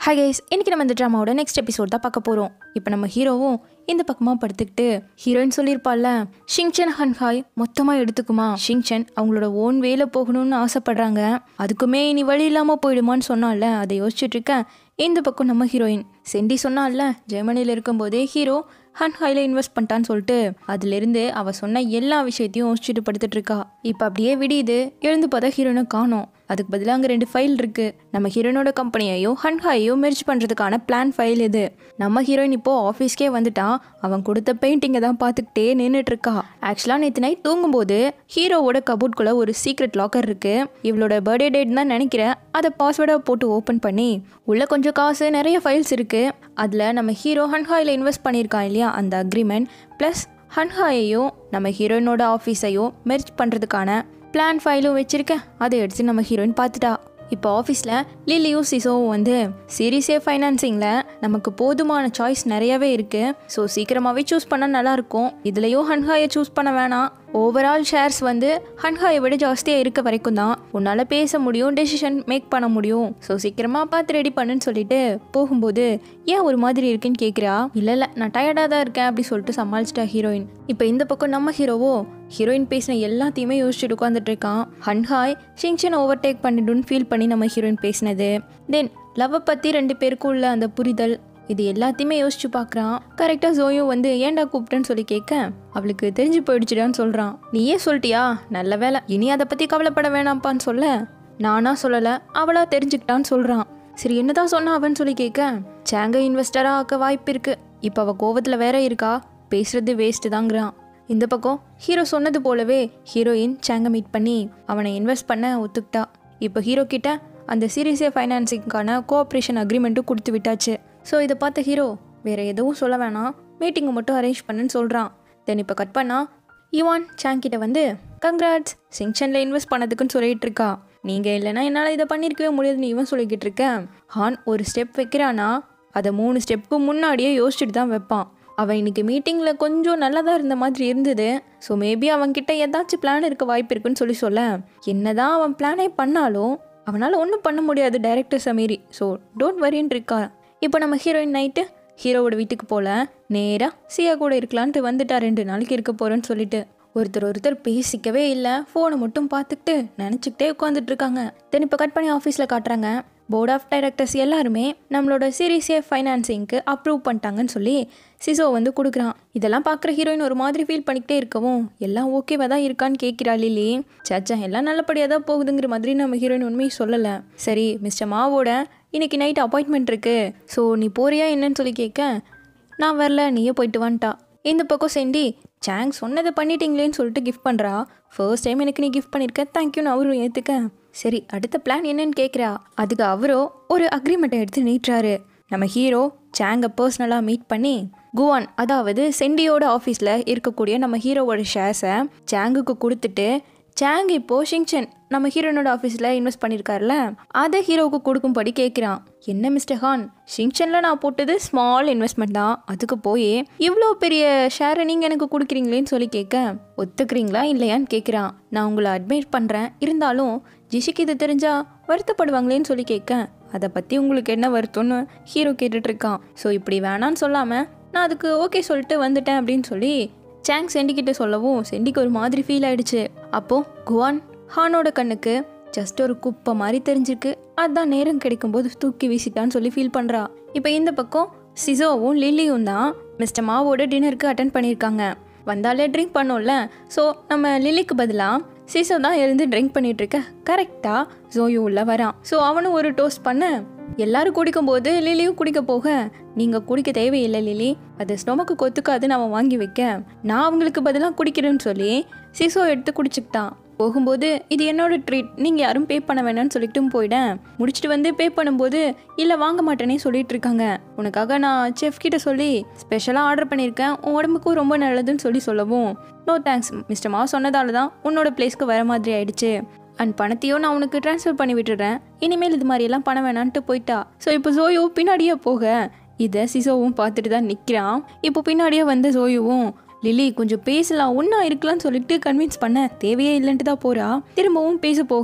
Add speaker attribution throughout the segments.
Speaker 1: hi guys இன்னைக்கு நம்ம இந்த ட்ராமாவோட நெக்ஸ்ட் எபிசோட் தான் பார்க்க போகிறோம் இப்போ நம்ம ஹீரோவும் இந்த பக்கமாக படுத்துக்கிட்டு ஹீரோயின் சொல்லியிருப்பாள்ல ஷிங்சன் ஹன்ஹாய் மொத்தமாக எடுத்துக்குமா ஷிங்சன் அவங்களோட ஓன் வேலை போகணும்னு ஆசைப்படுறாங்க அதுக்குமே இனி வழி இல்லாமல் போயிடுமான்னு சொன்னால அதை யோசிச்சுட்டு இருக்கேன் இந்த பக்கம் நம்ம ஹீரோயின் செண்டி சொன்னால ஜெர்மனியில் இருக்கும்போதே ஹீரோ ஹன்ஹாயில் இன்வெஸ்ட் பண்ணிட்டான்னு சொல்லிட்டு அதுலேருந்து அவள் சொன்ன எல்லா விஷயத்தையும் யோசிச்சுட்டு படுத்துட்டு இருக்கா இப்போ அப்படியே விடியுது எழுந்து பார்த்தா ஹீரோயினை காணோம் அதுக்கு பதிலாக அங்கே ரெண்டு ஃபைல் இருக்கு நம்ம ஹீரோயினோட கம்பெனியையும் ஹன்ஹாயையும் மெர்ஜ் பண்ணுறதுக்கான பிளான் ஃபைல் இது நம்ம ஹீரோயின் இப்போ ஆஃபீஸ்க்கே வந்துட்டான் அவன் கொடுத்த பெயிண்டிங்கை தான் பார்த்துக்கிட்டே நின்றுட்டு இருக்கா ஆக்சுவலாக நேற்று நைட் தூங்கும்போது ஹீரோவோட கபோர்ட்குள்ளே ஒரு சீக்ரெட் லாக்கர் இருக்கு இவளோட பர்த்டே டேட் தான் நினைக்கிறேன் அதை பாஸ்வேர்டாக போட்டு ஓப்பன் பண்ணி உள்ளே கொஞ்சம் காசு நிறைய ஃபைல்ஸ் இருக்கு அதில் நம்ம ஹீரோ ஹன்ஹாயில் இன்வெஸ்ட் பண்ணியிருக்கான் இல்லையா அந்த அக்ரிமெண்ட் ப்ளஸ் ஹன்ஹாயையும் நம்ம ஹீரோயினோட ஆஃபீஸையும் மெர்ஜ் பண்ணுறதுக்கான பிளான் ஃபைலும் வச்சிருக்கேன் அதை எடுத்து நம்ம ஹீரோயின் பார்த்துட்டா இப்போ ஆஃபீஸில் லில்லியும் சிசோவும் வந்து சீரியஸே ஃபைனான்சிங்கில் நமக்கு போதுமான சாய்ஸ் நிறையவே இருக்குது ஸோ சீக்கிரமாகவே சூஸ் பண்ணால் நல்லாயிருக்கும் இதுலேயும் ஹன்ஹாயை சூஸ் பண்ண வேணாம் ஓவரால் ஷேர்ஸ் வந்து ஹன்ஹாயை விட ஜாஸ்தியாக இருக்க வரைக்கும் தான் உன்னால் பேச முடியும் டெசிஷன் மேக் பண்ண முடியும் ஸோ சீக்கிரமாக பார்த்து ரெடி பண்ணுன்னு சொல்லிட்டு போகும்போது ஏன் ஒரு மாதிரி இருக்குன்னு கேட்குறா இல்லை இல்லை நான் டயர்டாக தான் இருக்கேன் அப்படி சொல்லிட்டு சமாளிச்சிட்டா ஹீரோயின் இப்போ இந்த பக்கம் நம்ம ஹீரோவோ ஹீரோயின் பேசின எல்லாத்தையுமே யோசிச்சுட்டு உட்காந்துட்டு இருக்கான் ஹன்ஹாய் ஷிங்சன் ஓவர்டேக் பண்ணிடுன்னு ஃபீல் பண்ணி நம்ம ஹீரோயின் பேசினது தென் லவ்வை பற்றி ரெண்டு பேருக்கும் உள்ள அந்த புரிதல் இது எல்லாத்தையுமே யோசிச்சு பார்க்குறான் கரெக்டாக ஜோயும் வந்து ஏன்டா கூப்பிட்டேன்னு சொல்லி கேட்க அவளுக்கு தெரிஞ்சு போயிடுச்சுடான்னு சொல்கிறான் நீ ஏன் சொல்லிட்டியா நல்ல வேலை இனி அதை பற்றி கவலைப்பட வேணாம்ப்பான்னு சொல்ல நானா சொல்லலை அவளா தெரிஞ்சுக்கிட்டான்னு சொல்கிறான் சரி என்னதான் சொன்னா அவன் சொல்லி கேட்க சேங்க இன்வெஸ்டராக ஆக்க வாய்ப்பு இருக்கு இப்போ அவள் கோவத்தில் வேற இருக்கா பேசுறது வேஸ்ட்டு தாங்கிறான் இந்த பக்கம் ஹீரோ சொன்னது போலவே ஹீரோயின் சேங்க மீட் பண்ணி அவனை இன்வெஸ்ட் பண்ண ஒத்துக்கிட்டா இப்போ ஹீரோ கிட்ட அந்த சீரியஸே ஃபைனான்சிங்க்கான கோஆப்ரேஷன் அக்ரிமெண்ட்டும் கொடுத்து விட்டாச்சு ஸோ இதை பார்த்த ஹீரோ வேற எதுவும் சொல்ல வேணாம் மீட்டிங்கை மட்டும் அரேஞ்ச் பண்ணுன்னு சொல்கிறான் தென் இப்போ கட் பண்ணா யுவான் சாங் கிட்ட வந்து கங்க்ராட்ஸ் சிங்சனில் இன்வெஸ்ட் பண்ணதுக்குன்னு சொல்லிட்டு இருக்கா நீங்கள் இல்லைன்னா என்னால் இதை பண்ணியிருக்கவே முடியாதுன்னு இவன் சொல்லிக்கிட்டு இருக்கேன் ஹான் ஒரு ஸ்டெப் வைக்கிறானா அதை மூணு ஸ்டெப்புக்கு முன்னாடியே யோசிச்சுட்டு தான் வைப்பான் அவன் இன்னைக்கு மீட்டிங்கில் கொஞ்சம் நல்லதாக இருந்த மாதிரி இருந்தது ஸோ மேபி அவன்கிட்ட ஏதாச்சும் பிளான் இருக்க வாய்ப்பு இருக்குன்னு சொல்லி சொல்ல என்னதான் அவன் பிளானே பண்ணாலும் அவனால் ஒன்றும் பண்ண முடியாது டைரக்டர்ஸை மீறி ஸோ டோன்ட் வரின்னு இருக்கா இப்போ நம்ம ஹீரோயின் நைட்டு ஹீரோவோட வீட்டுக்கு போல நேராக சியா கூட இருக்கலான்ட்டு வந்துட்டா ரெண்டு நாளைக்கு இருக்க போகிறேன்னு சொல்லிட்டு ஒருத்தர் ஒருத்தர் பேசிக்கவே இல்லை ஃபோனை மட்டும் பார்த்துக்கிட்டு நினச்சிக்கிட்டே உட்காந்துட்டு இருக்காங்க தென் இப்போ கட் பண்ணி ஆஃபீஸில் காட்டுறாங்க போர்ட் ஆஃப் டைரக்டர்ஸ் எல்லாருமே நம்மளோட சீரியஸே ஃபைனான்சிங்க்கு அப்ரூவ் பண்ணிட்டாங்கன்னு சொல்லி சிசோ வந்து கொடுக்குறான் இதெல்லாம் பார்க்குற ஹீரோயின் ஒரு மாதிரி ஃபீல் பண்ணிக்கிட்டே இருக்கவும் எல்லாம் ஓகேவா தான் இருக்கான்னு கேட்குறா லிலி சச்சா எல்லாம் நல்லபடியாக தான் போகுதுங்கிற மாதிரி நம்ம ஹீரோயின் உண்மையை சொல்லலை சரி மிஸ்டர் மாவோட இன்னைக்கு நைட் அப்பாயின்மெண்ட் இருக்கு ஸோ நீ போறியா என்னன்னு சொல்லி கேட்க நான் வரல நீயே போயிட்டு வந்துட்டா இந்த பக்கம் செண்டி சாங் சொன்னதை பண்ணிட்டீங்களேன்னு சொல்லிட்டு கிஃப்ட் பண்ணுறா ஃபர்ஸ்ட் டைம் எனக்கு நீ கிஃப்ட் பண்ணியிருக்க தேங்க்யூன்னு அவரும் ஏற்றுக்க சரி அடுத்த பிளான் என்னன்னு கேட்குறா அதுக்கு அவரோ ஒரு அக்ரிமெண்ட்டை எடுத்து நீட்டுறாரு நம்ம ஹீரோ சாங்கை பர்சனலாக மீட் பண்ணி குவான் அதாவது செண்டியோட ஆஃபீஸில் இருக்கக்கூடிய நம்ம ஹீரோவோட ஷேர்ஸை சாங்குக்கு கொடுத்துட்டு சாங் இப்போ ஷிங்சன் நம்ம ஹீரோனோட ஆஃபீஸில் இன்வெஸ்ட் பண்ணியிருக்காருல அதை ஹீரோவுக்கு கொடுக்கும்படி கேட்குறான் என்ன மிஸ்டர் ஹான் ஷிங்சனில் நான் போட்டது ஸ்மால் இன்வெஸ்ட்மெண்ட் தான் அதுக்கு போய் இவ்வளோ பெரிய ஷேரை நீங்கள் எனக்கு கொடுக்குறீங்களேன்னு சொல்லி கேட்க ஒத்துக்கிறீங்களா இல்லையான்னு கேட்குறான் நான் உங்களை அட்மைட் பண்ணுறேன் இருந்தாலும் ஜிஷிக்கு இது தெரிஞ்சா வருத்தப்படுவாங்களேன்னு சொல்லி கேட்க அதை பற்றி உங்களுக்கு என்ன வருத்தம்னு ஹீரோ கேட்டுட்ருக்கான் ஸோ இப்படி வேணான்னு சொல்லாமல் நான் அதுக்கு ஓகே சொல்லிட்டு வந்துட்டேன் அப்படின்னு சொல்லி சாங் செண்டிக்கிட்ட சொல்லவும் செண்டிக்கு ஒரு மாதிரி ஃபீல் ஆயிடுச்சு அப்போ குவான் ஹானோட கண்ணுக்கு ஜஸ்ட் ஒரு குப்பை மாதிரி தெரிஞ்சிருக்கு அதான் நேரம் கிடைக்கும்போது தூக்கி வீசிட்டான்னு சொல்லி ஃபீல் பண்ணுறா இப்போ இந்த பக்கம் சிசோவும் லில்லியும் தான் மிஸ்டர் மாவோட டின்னருக்கு அட்டன் பண்ணியிருக்காங்க வந்தாலே ட்ரிங்க் பண்ணோம்ல ஸோ நம்ம லில்லிக்கு பதிலாக சிசோ தான் எழுந்து ட்ரிங்க் பண்ணிட்டு இருக்க கரெக்டாக ஜோயு உள்ள வரான் ஸோ அவனும் ஒரு டோஸ்ட் பண்ண எல்லாரும் குடிக்கும்போது லிலியும் குடிக்க போக நீங்கள் குடிக்க தேவையில்லை லிலி அது ஸ்டொமக்கு கொத்துக்காதுன்னு அவன் வாங்கி வைக்க நான் அவங்களுக்கு பதிலாக குடிக்கிறேன்னு சொல்லி சிசோ எடுத்து குடிச்சுக்கிட்டான் போகும்போது இது என்னோட ட்ரீட் நீங்கள் யாரும் பே பண்ண வேணாம்னு சொல்லிட்டு போயிட்டேன் முடிச்சுட்டு வந்து பே பண்ணும்போது இல்லை வாங்க மாட்டேனே சொல்லிட்டு இருக்காங்க உனக்காக நான் செஃப் கிட்ட சொல்லி ஸ்பெஷலாக ஆர்டர் பண்ணியிருக்கேன் உன் உடம்புக்கும் ரொம்ப நல்லதுன்னு சொல்லி சொல்லவும் நோ தேங்க்ஸ் மிஸ்டர் மா சொன்னதால தான் உன்னோட பிளேஸ்க்கு வர மாதிரி ஆயிடுச்சு அண்ட் பணத்தையும் நான் உனக்கு ட்ரான்ஸ்ஃபர் பண்ணி விட்டுறேன் இனிமேல் இது மாதிரியெல்லாம் பண்ண வேணான்ட்டு போயிட்டா ஸோ இப்போ ஜோயோ பின்னாடியே போக இதை சிசோவும் பார்த்துட்டு தான் நிற்கிறான் இப்போ பின்னாடியே வந்த ஜோயுவும் லிலி கொஞ்சம் பேசலாம் ஒன்றா இருக்கலாம்னு சொல்லிட்டு கன்வின்ஸ் பண்ண தேவையே இல்லைன்ட்டு தான் போறா திரும்பவும் பேச போக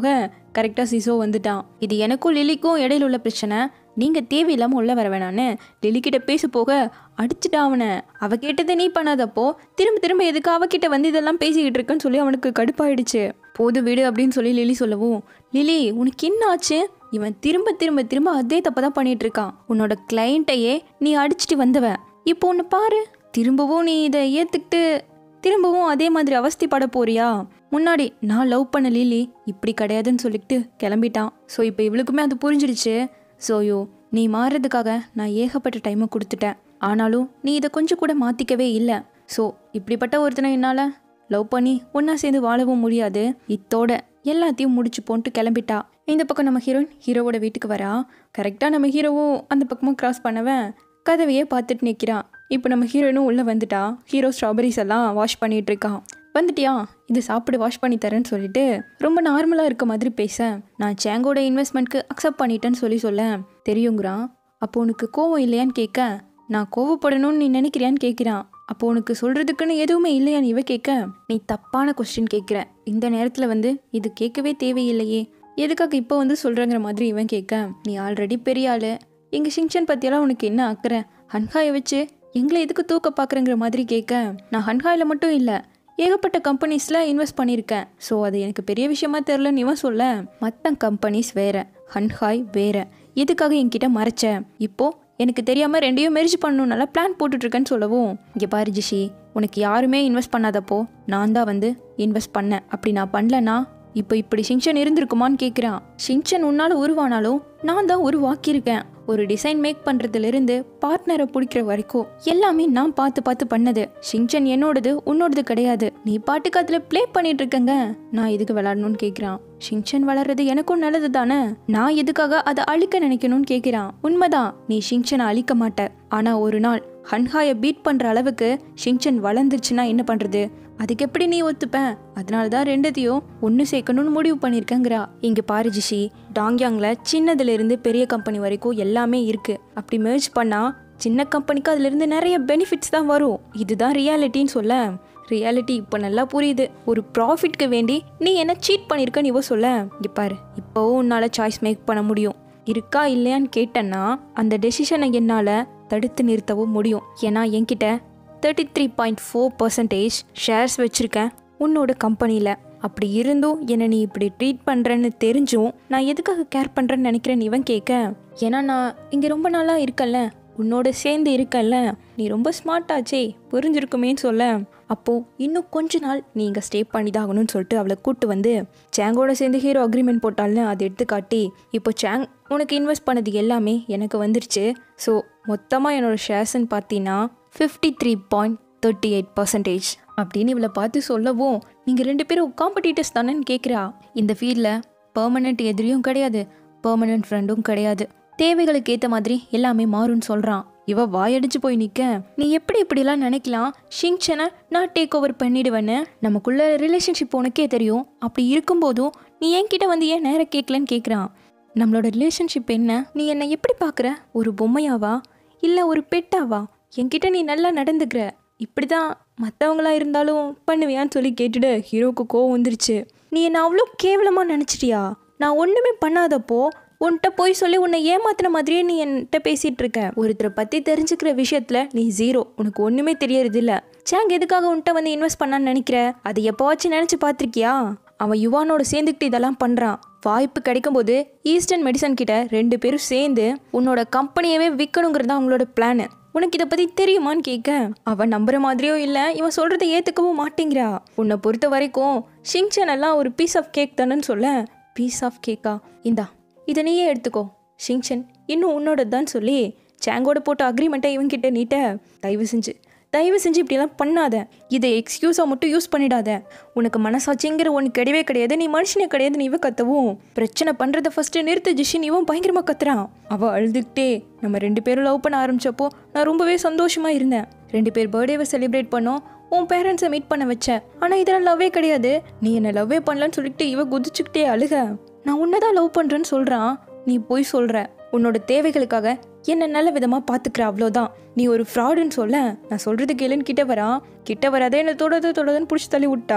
Speaker 1: கரெக்டாக சிசோ வந்துட்டான் இது எனக்கும் லிலிக்கும் இடையில உள்ள பிரச்சனை நீங்கள் தேவையில்லாமல் உள்ள வர வேணான்னு லிலி கிட்ட பேச போக அடிச்சுட்டா அவனை அவ கேட்டதை நீ பண்ணாதப்போ திரும்ப திரும்ப எதுக்கு அவகிட்ட வந்து இதெல்லாம் பேசிக்கிட்டு இருக்கேன்னு சொல்லி அவனுக்கு கடுப்பாயிடுச்சு போது விடு அப்படின்னு சொல்லி லிலி சொல்லவும் லிலி உனக்கு என்ன ஆச்சு இவன் திரும்ப திரும்ப திரும்ப அதே தப்பை தான் பண்ணிட்டு இருக்கான் உன்னோட கிளைண்ட்டையே நீ அடிச்சிட்டு வந்தவ இப்போ ஒன்று பாரு திரும்பவும் நீ இதை ஏற்றுக்கிட்டு திரும்பவும் அதே மாதிரி அவஸ்தைப்பட போறியா முன்னாடி நான் லவ் பண்ண லிலி இப்படி கிடையாதுன்னு சொல்லிட்டு கிளம்பிட்டான் ஸோ இப்போ இவளுக்குமே அது புரிஞ்சிடுச்சு ஸோயோ நீ மாறுறதுக்காக நான் ஏகப்பட்ட டைமை கொடுத்துட்டேன் ஆனாலும் நீ இதை கொஞ்சம் கூட மாற்றிக்கவே இல்லை ஸோ இப்படிப்பட்ட ஒருத்தனை என்னால் லவ் பண்ணி ஒன்றா சேர்ந்து வாழவும் முடியாது இத்தோட எல்லாத்தையும் முடிச்சு போன்ட்டு கிளம்பிட்டா இந்த பக்கம் நம்ம ஹீரோயின் ஹீரோவோட வீட்டுக்கு வரா கரெக்டாக நம்ம ஹீரோவும் அந்த பக்கமாக கிராஸ் பண்ணவன் கதவையே பார்த்துட்டு நிற்கிறான் இப்போ நம்ம ஹீரோயினும் உள்ளே வந்துட்டா ஹீரோ ஸ்ட்ராபெரிஸ் எல்லாம் வாஷ் பண்ணிட்டு இருக்கான் வந்துட்டியா இது சாப்பிடு வாஷ் பண்ணி தரேன்னு சொல்லிட்டு ரொம்ப நார்மலாக இருக்க மாதிரி பேச நான் சேங்கோட இன்வெஸ்ட்மெண்ட்க்கு அக்செப்ட் பண்ணிட்டேன்னு சொல்லி சொல்ல தெரியுங்கிறான் அப்போ உனக்கு கோவம் இல்லையான்னு கேட்க நான் கோவப்படணும்னு நீ நினைக்கிறியான்னு கேட்குறான் அப்போ உனக்கு சொல்கிறதுக்குன்னு எதுவுமே இல்லையான்னு இவ கேட்க நீ தப்பான கொஸ்டின் கேட்குற இந்த நேரத்தில் வந்து இது கேட்கவே தேவையில்லையே எதுக்காக இப்போ வந்து சொல்கிறங்கிற மாதிரி இவன் கேட்க நீ ஆல்ரெடி பெரிய ஆள் எங்கள் ஷிங்ஷன் பற்றியெல்லாம் உனக்கு என்ன அக்கறை ஹன்ஹாயை வச்சு எங்களை எதுக்கு தூக்க பார்க்குறங்கிற மாதிரி கேட்க நான் ஹன்ஹாயில் மட்டும் இல்லை ஏகப்பட்ட கம்பெனிஸில் இன்வெஸ்ட் பண்ணியிருக்கேன் ஸோ அது எனக்கு பெரிய விஷயமா தெரிலன்னு இவன் சொல்ல மற்ற கம்பெனிஸ் வேற ஹன்ஹாய் வேற எதுக்காக என்கிட்ட மறைச்ச இப்போ எனக்கு தெரியாமல் ரெண்டையும் மெரிஜ் பண்ணணும் நல்லா பிளான் போட்டுட்ருக்கேன்னு சொல்லவும் இங்கே பாரு ஜிஷி உனக்கு யாருமே இன்வெஸ்ட் பண்ணாதப்போ நான் தான் வந்து இன்வெஸ்ட் பண்ணேன் அப்படி நான் பண்ணலனா இப்போ இப்படி ஷிங்ஷன் இருந்திருக்குமான்னு கேட்குறான் ஷிங்ஷன் உன்னால் உருவானாலும் நான் தான் உருவாக்கியிருக்கேன் ஒரு டிசைன் மேக் பண்ணுறதுலேருந்து பார்ட்னரை பிடிக்கிற வரைக்கும் எல்லாமே நான் பார்த்து பார்த்து பண்ணது ஷிங்சன் என்னோடது உன்னோடது கிடையாது நீ பாட்டுக்கு அதில் ப்ளே பண்ணிட்டு இருக்கங்க நான் எதுக்கு விளாடணும்னு கேட்குறான் ஷிங்சன் வளர்றது எனக்கும் நல்லது தானே நான் எதுக்காக அதை அழிக்க நினைக்கணும்னு கேட்குறான் உண்மைதான் நீ ஷிங்சனை அழிக்க மாட்ட ஆனால் ஒரு நாள் ஹன்ஹாயை பீட் பண்ணுற அளவுக்கு ஷிங்சன் வளர்ந்துருச்சுன்னா என்ன பண்ணுறது அதுக்கு எப்படி நீ ஒத்துப்பேன் அதனால தான் ரெண்டத்தையும் ஒன்று சேர்க்கணும்னு முடிவு பண்ணியிருக்கேங்கிறா இங்கே பாரு ஜிஷி டாங்யாங்கில் சின்னதுலேருந்து பெரிய கம்பெனி வரைக்கும் எல்லாமே இருக்குது அப்படி மெர்ஜ் பண்ணால் சின்ன கம்பெனிக்கு அதுலேருந்து நிறைய பெனிஃபிட்ஸ் தான் வரும் இதுதான் ரியாலிட்டின்னு சொல்ல ரியாலிட்டி இப்போ நல்லா புரியுது ஒரு ப்ராஃபிட்க்கு வேண்டி நீ என்ன சீட் பண்ணியிருக்கன்னு இவ சொல்ல இங்கே பாரு இப்போவும் உன்னால் சாய்ஸ் மேக் பண்ண முடியும் இருக்கா இல்லையான்னு கேட்டேன்னா அந்த டெசிஷனை என்னால் தடுத்து நிறுத்தவும் முடியும் ஏன்னா என்கிட்ட thirty three point four percentage shares வச்சுருக்கேன் உன்னோட கம்பெனியில் அப்படி இருந்தும் என்னை நீ இப்படி ட்ரீட் பண்ணுறேன்னு தெரிஞ்சும் நான் எதுக்காக கேர் பண்ணுறேன்னு நினைக்கிறேன்னு இவன் கேட்க ஏன்னா நான் இங்கே ரொம்ப நாளாக இருக்கல்ல உன்னோட சேர்ந்து இருக்கல்ல நீ ரொம்ப ஸ்மார்ட்டாச்சே புரிஞ்சிருக்குமேன்னு சொல்ல அப்போது இன்னும் கொஞ்ச நாள் நீ இங்கே ஸ்டே பண்ணி தான் ஆகணும்னு சொல்லிட்டு அவளை கூட்டு வந்து சேங்கோட சேர்ந்து ஹீரோ அக்ரிமெண்ட் போட்டால்னு அதை எடுத்து காட்டி இப்போ சேங் உனக்கு இன்வெஸ்ட் பண்ணது எல்லாமே எனக்கு வந்துருச்சு ஸோ மொத்தமாக என்னோட ஷேர்ஸ்ன்னு பார்த்தீங்கன்னா fifty three point thirty eight percentage அப்படின்னு இவளை பார்த்து சொல்லவும் நீங்கள் ரெண்டு பேரும் காம்படிட்டர்ஸ் தானேன்னு கேட்குறா இந்த ஃபீல்டில் பெர்மனெண்ட் எதிரியும் கிடையாது பெர்மனெண்ட் ஃப்ரெண்டும் கிடையாது தேவைகளுக்கு ஏற்ற மாதிரி எல்லாமே மாறும்னு சொல்கிறான் இவ வாயடிச்சு போய் நிற்க நீ எப்படி இப்படிலாம் நினைக்கலாம் ஷிங்சனை நான் டேக் ஓவர் பண்ணிடுவேன்னு நமக்குள்ள ரிலேஷன்ஷிப் உனக்கே தெரியும் அப்படி இருக்கும்போதும் நீ என்கிட்ட வந்து ஏன் நேரம் கேட்கலன்னு கேட்குறான் நம்மளோட ரிலேஷன்ஷிப் என்ன நீ என்னை எப்படி பார்க்குற ஒரு பொம்மையாவா இல்லை ஒரு பெட்டாவா என்கிட்ட நீ நல்லா நடந்துக்கிற இப்படி தான் மற்றவங்களா இருந்தாலும் பண்ணுவியான்னு சொல்லி கேட்டுட்டு ஹீரோக்கு கோவம் வந்துருச்சு நீ என்னை அவ்வளோ கேவலமாக நினச்சிட்டியா நான் ஒன்றுமே பண்ணாதப்போ உன்கிட்ட போய் சொல்லி உன்னை ஏமாத்தின மாதிரியே நீ என்கிட்ட பேசிகிட்டு இருக்க ஒருத்தரை பற்றி தெரிஞ்சுக்கிற விஷயத்தில் நீ ஜீரோ உனக்கு ஒன்றுமே தெரியறது இல்ல சேங் எதுக்காக உன்கிட்ட வந்து இன்வெஸ்ட் பண்ணான்னு நினைக்கிற அது எப்போவாச்சும் நினச்சி பார்த்துருக்கியா அவன் யுவானோட சேர்ந்துக்கிட்டு இதெல்லாம் பண்ணுறான் வாய்ப்பு கிடைக்கும்போது ஈஸ்டர்ன் மெடிசன் கிட்ட ரெண்டு பேரும் சேர்ந்து உன்னோட கம்பெனியவே விற்கணுங்கிறது தான் அவங்களோட பிளான் உனக்கு இதை பற்றி தெரியுமான்னு கேட்க அவன் நம்புற மாதிரியோ இல்லை இவன் சொல்கிறத ஏற்றுக்கவும் மாட்டேங்கிறா உன்னை பொறுத்த வரைக்கும் ஷிங்சன் எல்லாம் ஒரு பீஸ் ஆஃப் கேக் தானேன்னு சொல்ல பீஸ் ஆஃப் கேக்கா இந்தா இதை நீயே எடுத்துக்கோ ஷிங்சன் இன்னும் உன்னோட தான் சொல்லி சேங்கோட போட்ட அக்ரிமெண்ட்டை இவன்கிட்ட நீட்ட தயவு செஞ்சு தயவு செஞ்சு இப்படிலாம் பண்ணாத இதை எக்ஸ்கியூஸாக மட்டும் யூஸ் பண்ணிடாத உனக்கு மனசாட்சிங்கிற ஒன்று கிடையவே கிடையாது நீ மனுஷனே கிடையாது நீ இவ கத்தவும் பிரச்சனை பண்ணுறத ஃபஸ்ட்டு நிறுத்த ஜிஷின் இவன் பயங்கரமாக கத்துறான் அவள் அழுதுகிட்டே நம்ம ரெண்டு பேரும் லவ் பண்ண ஆரம்பிச்சப்போ நான் ரொம்பவே சந்தோஷமாக இருந்தேன் ரெண்டு பேர் பர்த்டேவை செலிப்ரேட் பண்ணோம் உன் பேரண்ட்ஸை மீட் பண்ண வச்ச ஆனால் இதெல்லாம் லவ்வே கிடையாது நீ என்னை லவ்வே பண்ணலன்னு சொல்லிட்டு இவ குதிச்சுக்கிட்டே அழுக நான் உன்னை தான் லவ் பண்ணுறேன்னு சொல்கிறான் நீ போய் சொல்கிற உன்னோட தேவைகளுக்காக என்ன நல்ல விதமாக பார்த்துக்கிற அவ்வளோதான் நீ ஒரு ஃப்ராடுன்னு சொல்ல நான் சொல்கிறது கேளுன்னு கிட்ட வரா கிட்ட வராதே என்னை தொடது தொடதுன்னு பிடிச்சி தள்ளி விட்டா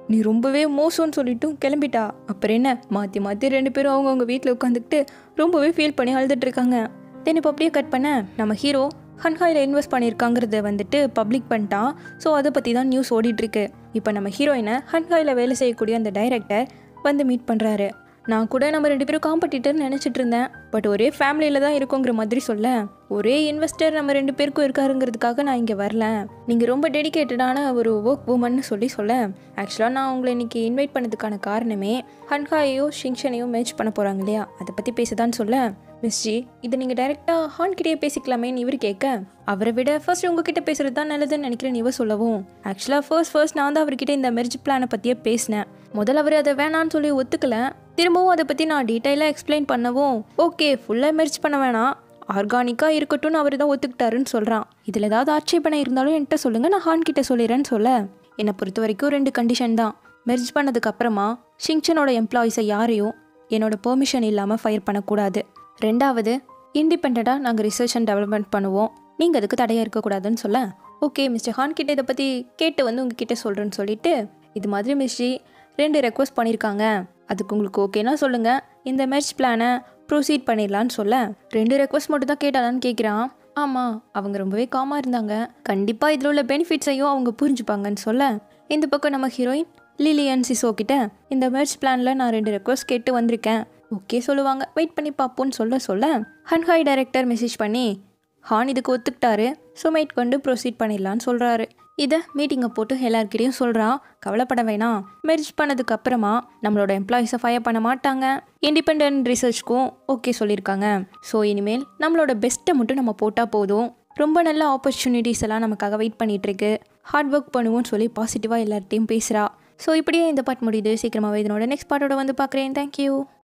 Speaker 1: நீ ரொம்பவே மோசம்னு சொல்லிட்டும் கிளம்பிட்டா அப்புறம் என்ன மாற்றி மாற்றி ரெண்டு பேரும் அவங்கவுங்க வீட்டில் உட்காந்துக்கிட்டு ரொம்பவே ஃபீல் பண்ணி அழுதுட்டு இருக்காங்க தென் இப்போ அப்படியே கட் பண்ண நம்ம ஹீரோ ஹன்ஹாயில் இன்வெஸ்ட் பண்ணியிருக்காங்கிறத வந்துட்டு பப்ளிக் பண்ணிட்டான் ஸோ அதை பற்றி தான் நியூஸ் ஓடிட்டுருக்கு இப்போ நம்ம ஹீரோயினை ஹன்ஹாயில் வேலை செய்யக்கூடிய அந்த டைரக்டர் வந்து மீட் பண்ணுறாரு நான் கூட நம்ம ரெண்டு பேரும் காம்படிட்டர்னு நினச்சிட்டு இருந்தேன் பட் ஒரே ஃபேமிலியில் தான் இருக்கோங்கிற மாதிரி சொல்ல ஒரே இன்வெஸ்டர் நம்ம ரெண்டு பேருக்கும் இருக்காருங்கிறதுக்காக நான் இங்கே வரல நீங்கள் ரொம்ப டெடிகேட்டடான ஒரு ஒர்க் உமன்னு சொல்லி சொல்ல ஆக்சுவலாக நான் உங்களை இன்னைக்கு இன்வைட் பண்ணதுக்கான காரணமே ஹன்ஹாயையோ ஷிங்ஷனையோ மேட்ச் பண்ண போகிறாங்க இல்லையா அதை பற்றி பேசுதான்னு சொல்ல மிஸ் ஜி இதை நீங்கள் டைரெக்டாக ஹான்கிட்டயே பேசிக்கலாமேன்னு இவர் கேட்க அவரை விட ஃபர்ஸ்ட் உங்ககிட்ட பேசுறது தான் நல்லதுன்னு நினைக்கிறேன் இவர் சொல்லவும் ஆக்சுவலாக ஃபர்ஸ்ட் ஃபர்ஸ்ட் நான் தான் அவர்கிட்ட இந்த மெர்ஜ் பிளானை பற்றியே பேசினேன் முதல்ல அவர் அதை வேணான்னு சொல்லி ஒத்துக்கல திரும்பவும் அதை பற்றி நான் டீட்டெயிலாக எக்ஸ்பிளைன் பண்ணவும் ஓகே ஃபுல்லாக மெர்ஜ் பண்ண வேணாம் ஆர்கானிக்காக இருக்கட்டும்னு அவர் தான் ஒத்துக்கிட்டாருன்னு சொல்கிறான் இதில் ஏதாவது ஆட்சேபனை இருந்தாலும் என்கிட்ட சொல்லுங்கள் நான் ஹான் கிட்ட சொல்லிடுறேன்னு சொல்ல என்னை பொறுத்த வரைக்கும் ரெண்டு கண்டிஷன் தான் மெர்ஜ் பண்ணதுக்கு அப்புறமா ஷிங்சனோட எம்ப்ளாயிஸை யாரையும் என்னோட பெர்மிஷன் இல்லாமல் ஃபயர் பண்ணக்கூடாது ரெண்டாவது இண்டிபெண்ட்டாக நாங்கள் ரிசர்ச் அண்ட் டெவலப்மெண்ட் பண்ணுவோம் நீங்கள் அதுக்கு தடையாக இருக்கக்கூடாதுன்னு சொல்ல ஓகே மிஸ்டர் ஹான் கிட்ட இதை பற்றி கேட்டு வந்து உங்ககிட்ட சொல்கிறேன்னு சொல்லிட்டு இது மாதிரி மிஸ்ஜி ரெண்டு ரெக்வஸ்ட் பண்ணியிருக்காங்க அதுக்கு உங்களுக்கு ஓகேனா சொல்லுங்கள் இந்த மேட்ச் பிளானை ப்ரொசீட் பண்ணிடலான்னு சொல்ல ரெண்டு ரெக்வஸ்ட் மட்டும் தான் கேட்டாலான்னு கேட்குறான் ஆமாம் அவங்க ரொம்பவே காமாக இருந்தாங்க கண்டிப்பாக இதில் உள்ள பெனிஃபிட்ஸையும் அவங்க புரிஞ்சுப்பாங்கன்னு சொல்ல இந்த பக்கம் நம்ம ஹீரோயின் லிலியன் சிசோ கிட்ட இந்த மேட்ச் பிளானில் நான் ரெண்டு ரெக்வஸ்ட் கேட்டு வந்திருக்கேன் ஓகே சொல்லுவாங்க வெயிட் பண்ணி பார்ப்போன்னு சொல்ல சொல்ல ஹன்ஹாய் டைரக்டர் மெசேஜ் பண்ணி ஹான் இதுக்கு ஒத்துக்கிட்டாரு ஸோ மெயிட் கொண்டு ப்ரொசீட் பண்ணிடலான்னு சொல்கிறாரு இதை மீட்டிங்கை போட்டு எல்லாருக்கிட்டையும் சொல்கிறான் கவலைப்பட வேணாம் மெரிஜ் பண்ணதுக்கு அப்புறமா நம்மளோட எம்ப்ளாயிஸை ஃபயர் பண்ண மாட்டாங்க இண்டிபெண்ட் ரிசர்ச்க்கும் ஓகே சொல்லியிருக்காங்க ஸோ இனிமேல் நம்மளோட பெஸ்ட்டை மட்டும் நம்ம போட்டால் போதும் ரொம்ப நல்ல ஆப்பர்ச்சுனிட்டிஸ் எல்லாம் நமக்காக வெயிட் பண்ணிட்டு இருக்கு ஹார்ட் ஒர்க் பண்ணுவோம்னு சொல்லி பாசிட்டிவாக எல்லார்ட்டையும் பேசுகிறா ஸோ இப்படியே இந்த பாட் முடியுது சீக்கிரமாகவே இதனோட நெக்ஸ்ட் பாட்டோட வந்து பார்க்குறேன் தேங்க்யூ